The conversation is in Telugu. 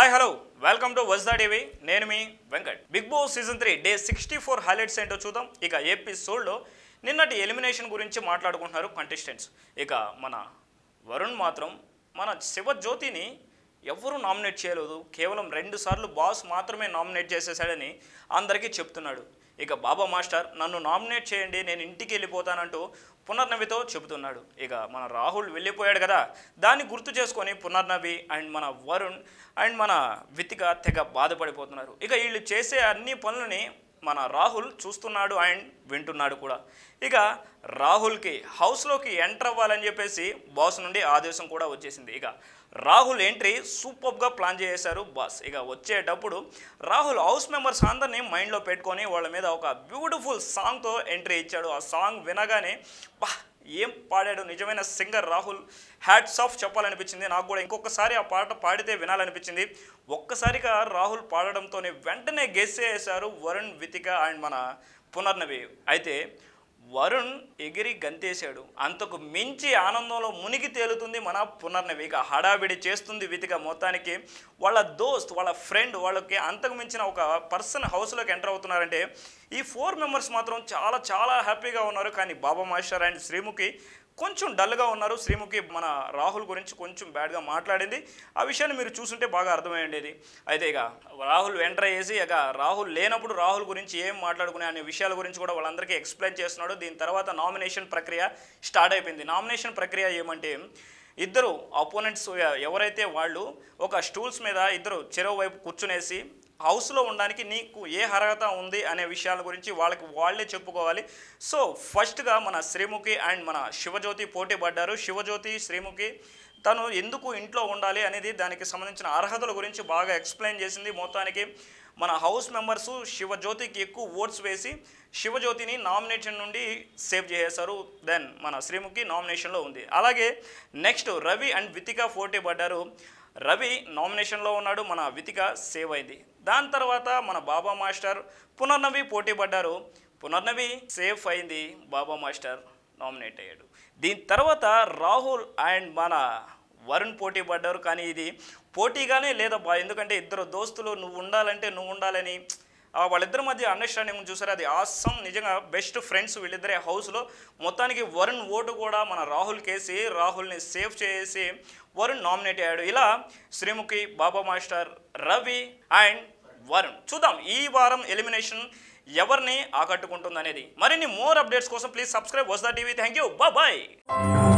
హాయ్ హలో వెల్కమ్ టు వజ్దా టీవీ నేను మీ Venkat Bigg Boss season three day sixty four highlights ఏంటో చూద్దాం ఇక ఎపిసోడ్లో నిన్నటి ఎలిమినేషన్ గురించి మాట్లాడుకుంటున్నారు కంటెస్టెంట్స్ ఇక మన వరుణ్ మాత్రం మన శివజ్యోతిని ఎవరు నామినేట్ చేయలేదు కేవలం రెండు సార్లు బాస్ మాత్రమే నామినేట్ చేసేసాడని అందరికీ చెప్తున్నాడు ఇక బాబా మాస్టర్ నన్ను నామినేట్ చేయండి నేను ఇంటికి వెళ్ళిపోతానంటూ పునర్నవితో చెబుతున్నాడు ఇక మన రాహుల్ వెళ్ళిపోయాడు కదా దాన్ని గుర్తు చేసుకొని పునర్నవి అండ్ మన వరుణ్ అండ్ మన వితిక తెగ బాధపడిపోతున్నారు ఇక వీళ్ళు చేసే అన్ని పనులని మన రాహుల్ చూస్తున్నాడు అండ్ వింటున్నాడు కూడా ఇక రాహుల్కి హౌస్లోకి ఎంటర్ అవ్వాలని చెప్పేసి బాస్ నుండి ఆదేశం కూడా వచ్చేసింది ఇక రాహుల్ ఎంట్రీ సూపర్గా ప్లాన్ చేశారు బాస్ ఇక వచ్చేటప్పుడు రాహుల్ హౌస్ మెంబర్స్ అందరినీ మైండ్లో పెట్టుకొని వాళ్ళ మీద ఒక బ్యూటిఫుల్ సాంగ్తో ఎంట్రీ ఇచ్చాడు ఆ సాంగ్ వినగానే బా ఏం పాడాడు నిజమైన సింగర్ రాహుల్ హ్యాట్స్ ఆఫ్ చెప్పాలనిపించింది నాకు కూడా ఇంకొకసారి ఆ పాట పాడితే వినాలనిపించింది ఒక్కసారిగా రాహుల్ పాడడంతోనే వెంటనే గెస్ చేశారు వరుణ్ వితిక అండ్ మన పునర్నవి అయితే వరుణ్ ఎగిరి గంతేశాడు అంతకు మించి ఆనందంలో మునిగి తేలుతుంది మన పునర్నవి ఇక హడావిడి చేస్తుంది వితిక మొత్తానికి వాళ్ళ దోస్త్ వాళ్ళ ఫ్రెండ్ వాళ్ళకి అంతకు మించిన ఒక పర్సన్ హౌస్లోకి ఎంటర్ అవుతున్నారంటే ఈ ఫోర్ మెంబర్స్ మాత్రం చాలా చాలా హ్యాపీగా ఉన్నారు కానీ బాబా మాస్టర్ అండ్ శ్రీముఖి కొంచెం డల్గా ఉన్నారు శ్రీముఖి మన రాహుల్ గురించి కొంచెం బ్యాడ్గా మాట్లాడింది ఆ విషయాన్ని మీరు చూసుంటే బాగా అర్థమయ్యేది అయితే ఇక రాహుల్ ఎంటర్ అయ్యేసి ఇక రాహుల్ లేనప్పుడు రాహుల్ గురించి ఏం మాట్లాడుకునే అనే విషయాల గురించి కూడా వాళ్ళందరికీ ఎక్స్ప్లెయిన్ చేస్తున్నాడు దీని తర్వాత నామినేషన్ ప్రక్రియ స్టార్ట్ అయిపోయింది నామినేషన్ ప్రక్రియ ఏమంటే ఇద్దరు అపోనెంట్స్ ఎవరైతే వాళ్ళు ఒక స్టూల్స్ మీద ఇద్దరు చెరో వైపు కూర్చునేసి హౌస్లో ఉండడానికి నీకు ఏ అర్హత ఉంది అనే విషయాల గురించి వాళ్ళకి వాళ్ళే చెప్పుకోవాలి సో ఫస్ట్గా మన శ్రీముఖి అండ్ మన శివజ్యోతి పోటీ పడ్డారు శివజ్యోతి శ్రీముఖి తను ఎందుకు ఇంట్లో ఉండాలి అనేది దానికి సంబంధించిన అర్హతల గురించి బాగా ఎక్స్ప్లెయిన్ చేసింది మొత్తానికి మన హౌస్ మెంబర్స్ శివజ్యోతికి ఎక్కువ ఓట్స్ వేసి శివజ్యోతిని నామినేషన్ నుండి సేవ్ చేసేశారు దెన్ మన శ్రీముఖి నామినేషన్లో ఉంది అలాగే నెక్స్ట్ రవి అండ్ వితిక పోటీ పడ్డారు రవి నామినేషన్లో ఉన్నాడు మన వితిక సేవ్ అయింది దాని తర్వాత మన బాబా మాస్టర్ పునర్నవి పోటీ పడ్డారు పునర్నవి సేఫ్ అయింది బాబా మాస్టర్ నామినేట్ అయ్యాడు దీని తర్వాత రాహుల్ అండ్ మన వరుణ్ పోటీ పడ్డారు కానీ ఇది పోటీగానే లేదబ్బా ఎందుకంటే ఇద్దరు దోస్తులు నువ్వు ఉండాలంటే నువ్వు ఉండాలని ఆ వాళ్ళిద్దరి మధ్య అండర్స్టాండింగ్ చూసారు అది ఆసం నిజంగా బెస్ట్ ఫ్రెండ్స్ వీళ్ళిద్దరే హౌస్లో మొత్తానికి వరుణ్ ఓటు కూడా మన రాహుల్ కేసి రాహుల్ని సేవ్ చేసి వరుణ్ నామినేట్ అయ్యాడు ఇలా శ్రీముఖి బాబా మాస్టర్ రవి అండ్ వరుణ్ చూద్దాం ఈ వారం ఎలిమినేషన్ ఎవరిని ఆకట్టుకుంటుంది అనేది మరిన్ని మోర్ అప్డేట్స్ కోసం ప్లీజ్ సబ్స్క్రైబ్ వస్తా టీవీ థ్యాంక్ యూ బాయ్